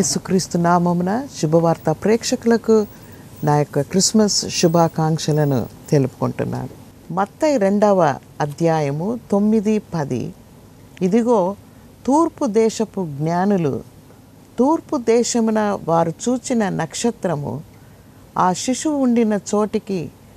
యేసుక్రీస్తు నామమున శుభవార్త ప్రేక్షకులకు నా యొక్క క్రిస్మస్ శుభాకాంక్షలను తెలుపుకుంటున్నాను మత్తయి రెండవ అధ్యాయము తొమ్మిది పది ఇదిగో తూర్పు దేశపు జ్ఞానులు తూర్పు దేశమున వారు చూచిన నక్షత్రము ఆ శిశువు ఉండిన చోటికి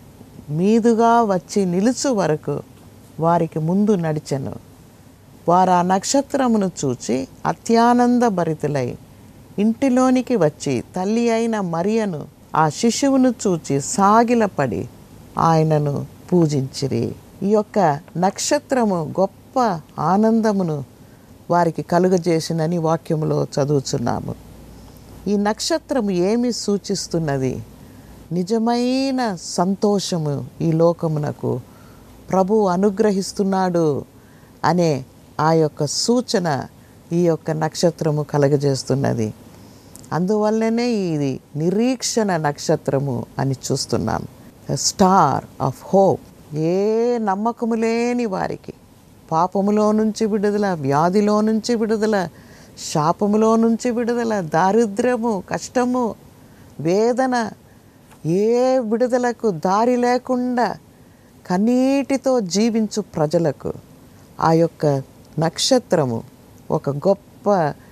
మీదుగా వచ్చి నిలుచు వరకు వారికి ముందు నడిచెను వారు ఆ నక్షత్రమును చూచి అత్యానంద భరితులై ఇంటిలోనికి వచ్చి తల్లి అయిన మరియను ఆ శిశువును చూచి సాగిలపడి ఆయనను పూజించిరి ఈ యొక్క నక్షత్రము గొప్ప ఆనందమును వారికి కలుగజేసినని వాక్యములో చదువుచున్నాము ఈ నక్షత్రము ఏమి సూచిస్తున్నది నిజమైన సంతోషము ఈ లోకమునకు ప్రభు అనుగ్రహిస్తున్నాడు అనే ఆ యొక్క సూచన ఈ యొక్క నక్షత్రము కలగజేస్తున్నది అందువల్లనే ఇది నిరీక్షణ నక్షత్రము అని చూస్తున్నాం స్టార్ ఆఫ్ హోప్ ఏ నమ్మకము లేని వారికి పాపములో నుంచి విడుదల వ్యాధిలో నుంచి విడుదల శాపములో నుంచి విడుదల దారిద్ర్యము కష్టము వేదన ఏ విడుదలకు దారి లేకుండా కన్నీటితో జీవించు ప్రజలకు ఆ యొక్క నక్షత్రము ఒక గొప్ప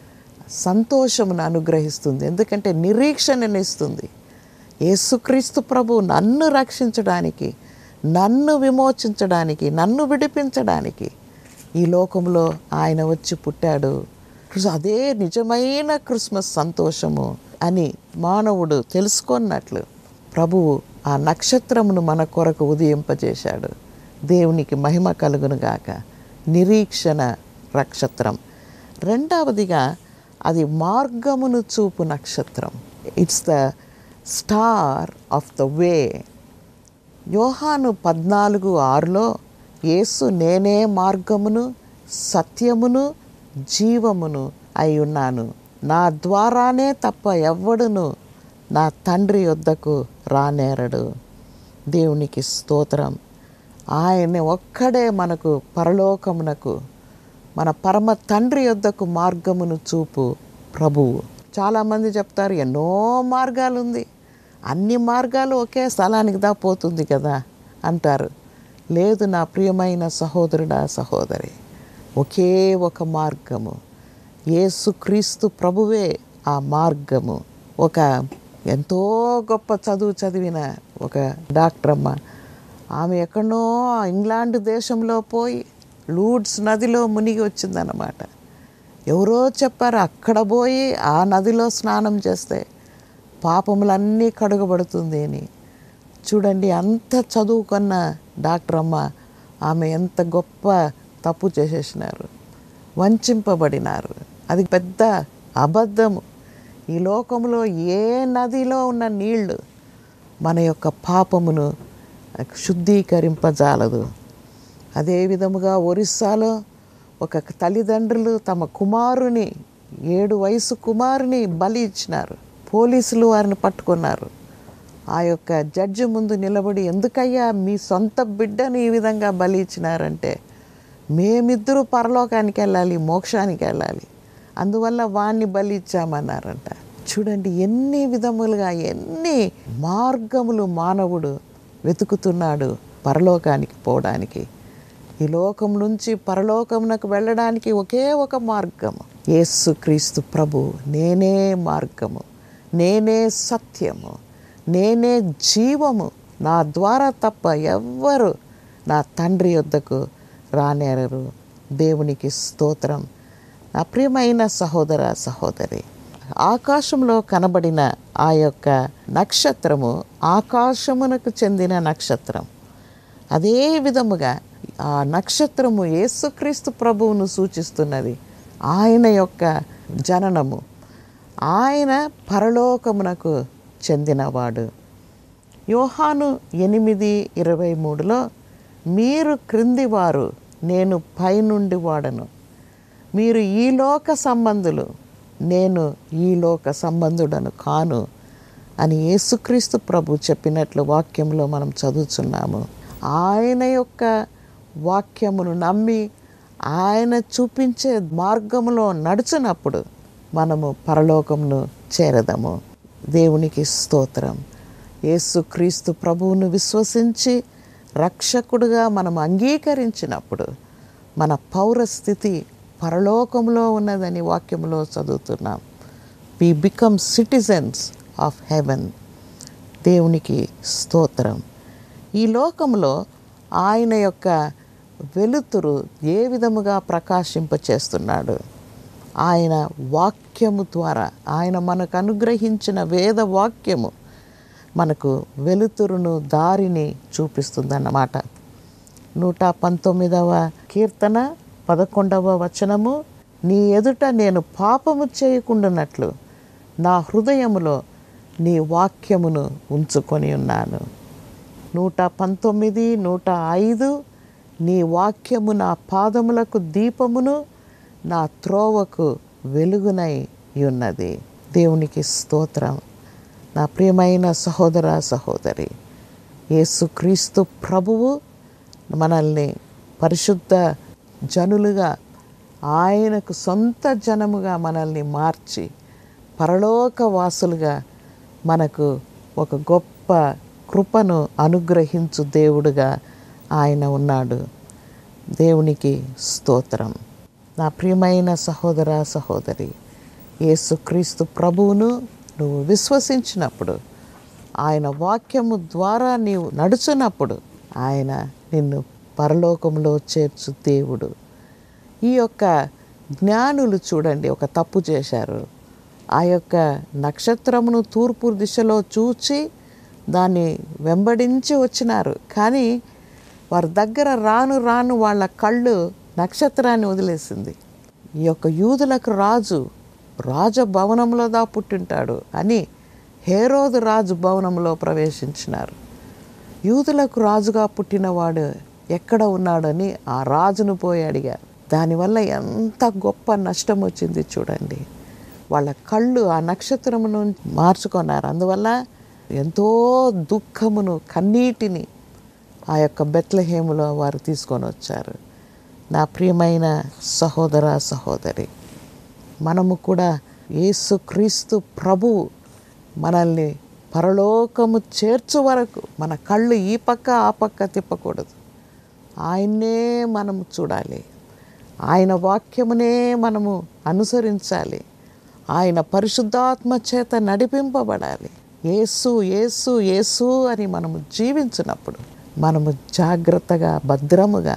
సంతోషమును అనుగ్రహిస్తుంది ఎందుకంటే నిరీక్షణనిస్తుంది యేసుక్రీస్తు ప్రభు నన్ను రక్షించడానికి నన్ను విమోచించడానికి నన్ను విడిపించడానికి ఈ లోకంలో ఆయన వచ్చి పుట్టాడు అదే నిజమైన క్రిస్మస్ సంతోషము అని మానవుడు తెలుసుకున్నట్లు ప్రభువు ఆ నక్షత్రమును మన కొరకు ఉదయింపజేశాడు దేవునికి మహిమ కలుగునుగాక నిరీక్షణ నక్షత్రం రెండవదిగా అది మార్గమును చూపు నక్షత్రం it's the star of the way యోహాను పద్నాలుగు ఆరులో యేసు నేనే మార్గమును సత్యమును జీవమును అయి ఉన్నాను నా ద్వారానే తప్ప ఎవ్వడును నా తండ్రి యొద్దకు రానేరడు దేవునికి స్తోత్రం ఆయన ఒక్కడే మనకు పరలోకమునకు మన పరమ తండ్రి యొద్దకు మార్గమును చూపు ప్రభువు చాలామంది చెప్తారు ఎన్నో మార్గాలు ఉంది అన్ని మార్గాలు ఒకే స్థలానికి దా పోతుంది కదా అంటారు లేదు నా ప్రియమైన సహోదరుడా సహోదరి ఒకే ఒక మార్గము యేసుక్రీస్తు ప్రభువే ఆ మార్గము ఒక ఎంతో గొప్ప చదువు చదివిన ఒక డాక్టర్ అమ్మ ఆమె ఎక్కడో ఇంగ్లాండ్ దేశంలో పోయి లూడ్స్ నదిలో మునిగి వచ్చిందన్నమాట ఎవరో చెప్పారు అక్కడ పోయి ఆ నదిలో స్నానం చేస్తే పాపములన్నీ కడుగబడుతుంది అని చూడండి అంత చదువుకున్న డాక్టర్ అమ్మ ఆమె ఎంత గొప్ప తప్పు చేసేసినారు వంచింపబడినారు అది పెద్ద అబద్ధము ఈ లోకంలో ఏ నదిలో ఉన్న నీళ్లు మన యొక్క పాపమును శుద్ధీకరింపజాలదు అదే విధముగా ఒరిస్సాలో ఒక తల్లిదండ్రులు తమ కుమారుని ఏడు వయసు కుమారుని బలి ఇచ్చినారు పోలీసులు వారిని పట్టుకున్నారు ఆ యొక్క జడ్జి ముందు నిలబడి ఎందుకయ్యా మీ సొంత బిడ్డని ఈ విధంగా బలి ఇచ్చినారంటే మేమిద్దరూ పరలోకానికి వెళ్ళాలి మోక్షానికి వెళ్ళాలి అందువల్ల వాణ్ణి బలి ఇచ్చామన్నారంట చూడండి ఎన్ని విధములుగా ఎన్ని మార్గములు మానవుడు వెతుకుతున్నాడు పరలోకానికి పోవడానికి ఈ లోకం నుంచి పరలోకమునకు వెళ్ళడానికి ఒకే ఒక మార్గము యేసుక్రీస్తు ప్రభు నేనే మార్గము నేనే సత్యము నేనే జీవము నా ద్వారా తప్ప ఎవ్వరు నా తండ్రి యొద్దకు రానేరరు దేవునికి స్తోత్రం నా ప్రియమైన సహోదర సహోదరి ఆకాశంలో కనబడిన ఆ యొక్క నక్షత్రము ఆకాశమునకు చెందిన నక్షత్రం అదే విధముగా ఆ నక్షత్రము యేసుక్రీస్తు ప్రభువును సూచిస్తున్నది ఆయన యొక్క జననము ఆయన పరలోకమునకు చెందినవాడు యోహాను ఎనిమిది ఇరవై మూడులో మీరు క్రిందివారు నేను పైనుండి వాడను మీరు ఈ లోక సంబంధులు నేను ఈ లోక సంబంధుడను కాను అని యేసుక్రీస్తు ప్రభు చెప్పినట్లు వాక్యంలో మనం చదువుతున్నాము ఆయన యొక్క వాక్యమును నమ్మి ఆయన చూపించే మార్గములో నడుచునప్పుడు మనము పరలోకమును చేరదము దేవునికి స్తోత్రం యేసుక్రీస్తు ప్రభువును విశ్వసించి రక్షకుడుగా మనం అంగీకరించినప్పుడు మన పౌరస్థితి పరలోకంలో ఉన్నదని వాక్యంలో చదువుతున్నాం we become citizens of heaven దేవునికి స్తోత్రం ఈ లోకంలో ఆయన యొక్క వెలుతురు ఏ విధముగా ప్రకాశింపచేస్తున్నాడు ఆయన వాక్యము ద్వారా ఆయన మనకు అనుగ్రహించిన వేద వాక్యము మనకు వెలుతురును దారిని చూపిస్తుందన్నమాట నూట పంతొమ్మిదవ కీర్తన పదకొండవ వచనము నీ ఎదుట నేను పాపము చేయకుండానట్లు నా హృదయములో నీ వాక్యమును ఉంచుకొని ఉన్నాను నూట పంతొమ్మిది నూట ఐదు నీ వాక్యము నా పాదములకు దీపమును నా త్రోవకు వెలుగునై ఉన్నది దేవునికి స్తోత్రం నా ప్రియమైన సహోదర సహోదరి యేసుక్రీస్తు ప్రభువు మనల్ని పరిశుద్ధ జనులుగా ఆయనకు సొంత జనముగా మనల్ని మార్చి పరలోక వాసులుగా మనకు ఒక గొప్ప కృపను అనుగ్రహించు దేవుడుగా ఆయన ఉన్నాడు దేవునికి స్తోత్రం నా ప్రియమైన సహోదర సహోదరి యేసుక్రీస్తు ప్రభువును నువ్వు విశ్వసించినప్పుడు ఆయన వాక్యము ద్వారా నీవు నడుచున్నప్పుడు ఆయన నిన్ను పరలోకంలో చేర్చు దేవుడు ఈ యొక్క జ్ఞానులు చూడండి ఒక తప్పు చేశారు ఆ యొక్క నక్షత్రమును తూర్పు దిశలో చూచి దాన్ని వెంబడించి వచ్చినారు కానీ వారి దగ్గర రాను రాను వాళ్ళ కళ్ళు నక్షత్రాన్ని వదిలేసింది ఈ యొక్క యూదులకు రాజు రాజభవనంలో దా పుట్టింటాడు అని హేరోదు రాజు భవనంలో ప్రవేశించినారు యూదులకు రాజుగా పుట్టినవాడు ఎక్కడ ఉన్నాడని ఆ రాజును పోయి అడిగారు దానివల్ల ఎంత గొప్ప నష్టం వచ్చింది చూడండి వాళ్ళ కళ్ళు ఆ నక్షత్రమును మార్చుకున్నారు అందువల్ల ఎంతో దుఃఖమును కన్నీటిని ఆ యొక్క బెత్లహేములో వారు తీసుకొని వచ్చారు నా ప్రియమైన సహోదర సహోదరి మనము కూడా యేసుక్రీస్తు ప్రభు మనల్ని పరలోకము చేర్చు వరకు మన కళ్ళు ఈ పక్క ఆ పక్క తిప్పకూడదు ఆయన్నే మనము చూడాలి ఆయన వాక్యమునే మనము అనుసరించాలి ఆయన పరిశుద్ధాత్మ చేత నడిపింపబడాలి యేసు యేసు యేసు అని మనము జీవించినప్పుడు మనము జాగ్రత్తగా భద్రముగా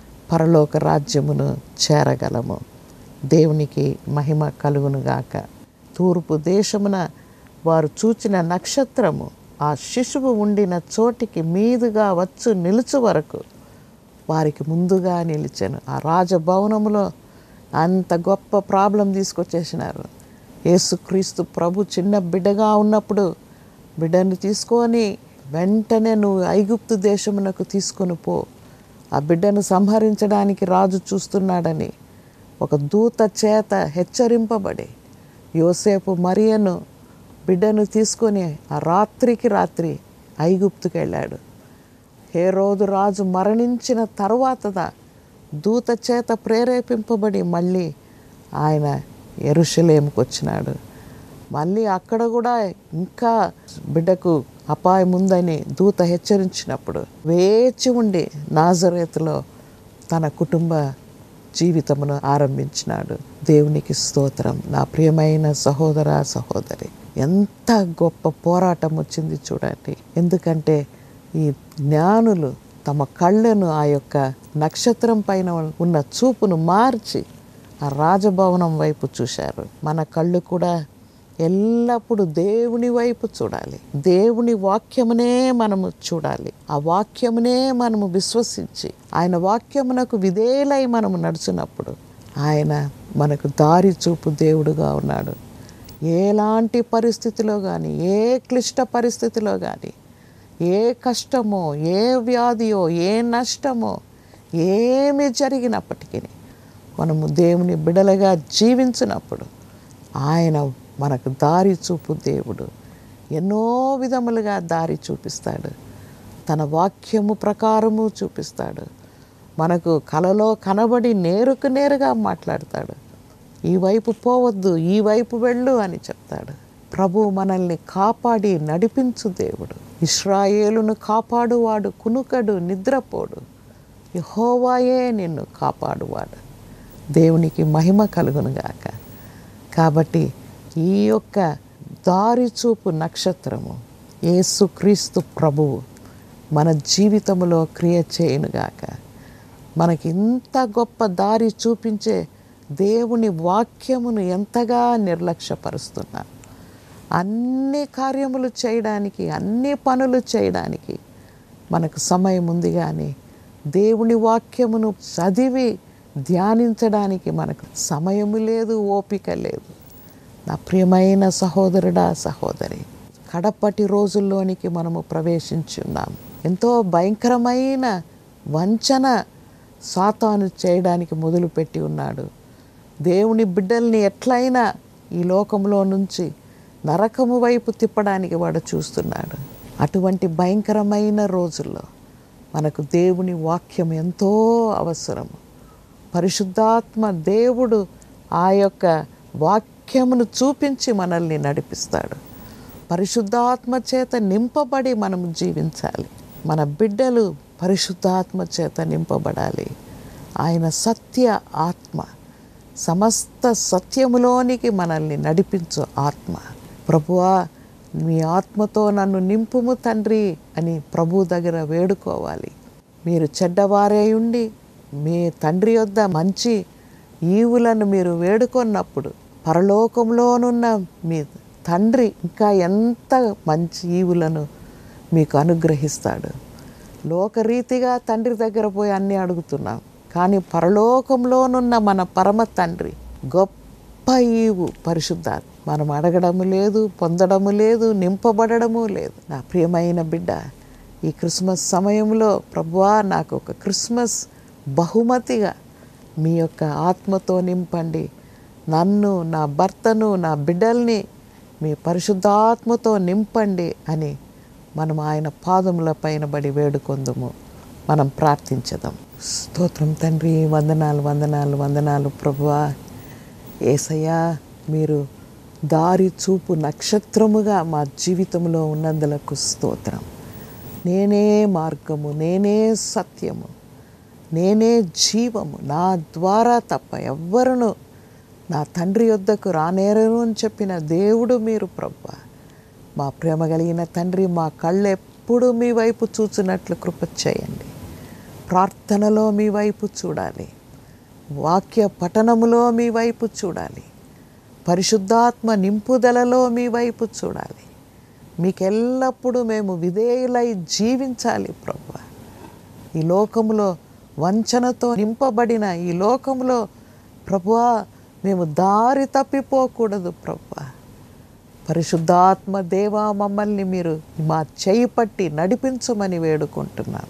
పరలోక రాజ్యమును చేరగలము దేవునికి మహిమ కలుగునుగాక తూర్పు దేశమున వారు చూచిన నక్షత్రము ఆ శిశువు ఉండిన చోటికి మీదుగా వచ్చు నిలుచు వరకు వారికి ముందుగా నిలిచాను ఆ రాజభవనములో అంత గొప్ప ప్రాబ్లం తీసుకొచ్చేసినారు యేసుక్రీస్తు ప్రభు చిన్న బిడ్డగా ఉన్నప్పుడు బిడ్డను తీసుకొని వెంటనే నువ్వు ఐగుప్తు దేశమునకు తీసుకొని పో ఆ బిడ్డను సంహరించడానికి రాజు చూస్తున్నాడని ఒక దూత చేత హెచ్చరింపబడి యోసేపు మరియను బిడ్డను తీసుకొని ఆ రాత్రికి రాత్రి ఐగుప్తుకు వెళ్ళాడు హేరోదు రాజు మరణించిన తరువాతద దూత చేత ప్రేరేపింపబడి మళ్ళీ ఆయన ఎరుషలేముకు వచ్చినాడు మళ్ళీ అక్కడ కూడా ఇంకా బిడ్డకు అపాయం ఉందని దూత హెచ్చరించినప్పుడు వేచి ఉండి నాజరేతులో తన కుటుంబ జీవితమును ఆరంభించినాడు దేవునికి స్తోత్రం నా ప్రియమైన సహోదర సహోదరి ఎంత గొప్ప పోరాటం వచ్చింది చూడండి ఎందుకంటే ఈ జ్ఞానులు తమ కళ్ళను ఆ యొక్క నక్షత్రం పైన ఉన్న చూపును మార్చి ఆ రాజభవనం వైపు చూశారు మన కళ్ళు కూడా ఎల్లప్పుడూ దేవుని వైపు చూడాలి దేవుని వాక్యమునే మనము చూడాలి ఆ వాక్యమునే మనము విశ్వసించి ఆయన వాక్యమునకు విధేయులై మనము నడుచున్నప్పుడు ఆయన మనకు దారి చూపు దేవుడుగా ఉన్నాడు ఎలాంటి పరిస్థితిలో కానీ ఏ క్లిష్ట పరిస్థితిలో కానీ ఏ కష్టమో ఏ వ్యాధియో ఏ నష్టమో ఏమి జరిగినప్పటికీ మనము దేవుని బిడలుగా జీవించినప్పుడు ఆయన మనకు దారి చూపు దేవుడు ఎన్నో విధములుగా దారి చూపిస్తాడు తన వాక్యము ప్రకారము చూపిస్తాడు మనకు కలలో కనబడి నేరుకు నేరుగా మాట్లాడతాడు ఈ వైపు పోవద్దు ఈ వైపు వెళ్ళు అని చెప్తాడు ప్రభు మనల్ని కాపాడి నడిపించు దేవుడు ఇస్రాయేలును కాపాడువాడు కునుకడు నిద్రపోడు యహోవాయే నిన్ను కాపాడువాడు దేవునికి మహిమ కలుగునుగాక కాబట్టి ఈ యొక్క దారి చూపు నక్షత్రము యేసుక్రీస్తు ప్రభువు మన జీవితంలో క్రియ చేయనుగాక మనకి ఇంత గొప్ప దారి చూపించే దేవుని వాక్యమును ఎంతగా నిర్లక్ష్యపరుస్తున్నారు అన్ని కార్యములు చేయడానికి అన్ని పనులు చేయడానికి మనకు సమయం ఉంది కానీ దేవుని వాక్యమును చదివి ధ్యానించడానికి మనకు సమయము లేదు ఓపిక లేదు నా ప్రియమైన సహోదరుడా సహోదరి కడపటి రోజుల్లోనికి మనము ప్రవేశించి ఉన్నాం ఎంతో భయంకరమైన వంచన సాతాను చేయడానికి మొదలుపెట్టి ఉన్నాడు దేవుని బిడ్డల్ని ఎట్లయినా ఈ లోకంలో నుంచి నరకము వైపు తిప్పడానికి వాడు చూస్తున్నాడు అటువంటి భయంకరమైన రోజుల్లో మనకు దేవుని వాక్యం ఎంతో అవసరము పరిశుద్ధాత్మ దేవుడు ఆ యొక్క వాక్యమును చూపించి మనల్ని నడిపిస్తాడు పరిశుద్ధాత్మ చేత నింపబడి మనం జీవించాలి మన బిడ్డలు పరిశుద్ధాత్మ చేత నింపబడాలి ఆయన సత్య ఆత్మ సమస్త సత్యములోనికి మనల్ని నడిపించు ఆత్మ ప్రభువా మీ ఆత్మతో నన్ను నింపుము తండ్రి అని ప్రభు దగ్గర వేడుకోవాలి మీరు చెడ్డవారే ఉండి మీ తండ్రి యొద్ద మంచి ఈవులను మీరు వేడుకొన్నప్పుడు పరలోకంలోనున్న మీ తండ్రి ఇంకా ఎంత మంచి ఈవులను మీకు అనుగ్రహిస్తాడు లోకరీతిగా తండ్రి దగ్గర పోయి అన్నీ అడుగుతున్నాం కానీ పరలోకంలోనున్న మన పరమ తండ్రి గొప్ప ఈవు పరిశుద్ధాత్మ మనం అడగడము లేదు పొందడము లేదు నింపబడము లేదు నా ప్రియమైన బిడ్డ ఈ క్రిస్మస్ సమయంలో ప్రభువా నాకు ఒక క్రిస్మస్ బహుమతిగా మీ యొక్క ఆత్మతో నింపండి నన్ను నా భర్తను నా బిడ్డల్ని మీ పరిశుద్ధాత్మతో నింపండి అని మనం ఆయన పాదముల పైన బడి వేడుకొందుము మనం ప్రార్థించదాం స్తోత్రం తండ్రి వందనాలు వందనాలు వందనాలు ప్రభువా ఏసయ్యా మీరు దారి చూపు నక్షత్రముగా మా జీవితంలో ఉన్నందులకు స్తోత్రం నేనే మార్గము నేనే సత్యము నేనే జీవము నా ద్వారా తప్ప ఎవ్వరును నా తండ్రి యొద్దకు రానేరను అని చెప్పిన దేవుడు మీరు ప్రభు మా ప్రేమ కలిగిన తండ్రి మా కళ్ళు ఎప్పుడు మీ వైపు చూచినట్లు కృప చేయండి ప్రార్థనలో మీ వైపు చూడాలి వాక్య పఠనములో మీ వైపు చూడాలి పరిశుద్ధాత్మ నింపుదలలో మీ వైపు చూడాలి మీకెల్లప్పుడూ మేము విధేయులై జీవించాలి ప్రభు ఈ లోకములో వంచనతో నింపబడిన ఈ లోకంలో ప్రభువా మేము దారి తప్పిపోకూడదు ప్రభువా పరిశుద్ధాత్మ దేవా మమ్మల్ని మీరు మా చేయి పట్టి నడిపించమని వేడుకుంటున్నాం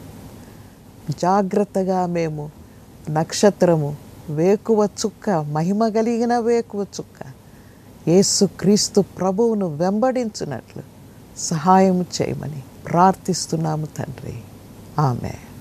జాగ్రత్తగా మేము నక్షత్రము వేకువ చుక్క మహిమ కలిగిన వేకువ చుక్క యేసుక్రీస్తు ప్రభువును వెంబడించినట్లు సహాయం చేయమని ప్రార్థిస్తున్నాము తండ్రి ఆమె